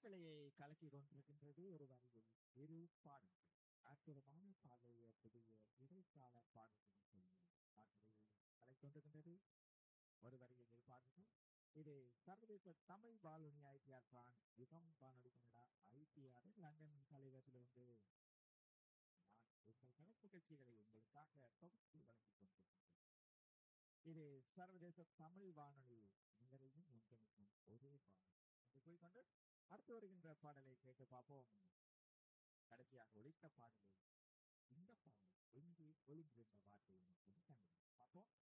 மனக்கலையை கலக்கி கொண்டிருக்கின்றது ஒரு வரியில் இரு பாடல்கள் அற்புதமான பாடலிய புதிய இடைக்கால பாடல்கள் சொல்லும் பாடலை கலை கொண்டிருக்கின்றது ஒரு வரியில் இரு பாடல்கள் இது சர்வதேச தமிழ் வானொலி ஐடிஆர் பிரான் யுகம் வானொலி கனடா ஐடிஆர் லண்டன் தலைவரிலிருந்து நான் உங்கள் கணக்கு நிகழ்ச்சிகளை உங்களுக்காக தொகுத்து வழங்கிக் கொண்டிருக்கின்றேன் இது சர்வதேச தமிழ் வானொலி உங்களையும் ஒன்றிணைக்கும் ஒரே வானொலி என்று கூறிக்கொண்டு அடுத்து வருகின்ற பாடலை கேட்டு பார்ப்போம் கடைசியாக ஒழித்த பாடலை இந்த பாடல் எங்கே ஒளிந்திருந்த வார்த்தையை மட்டும் கண்டு பார்ப்போம்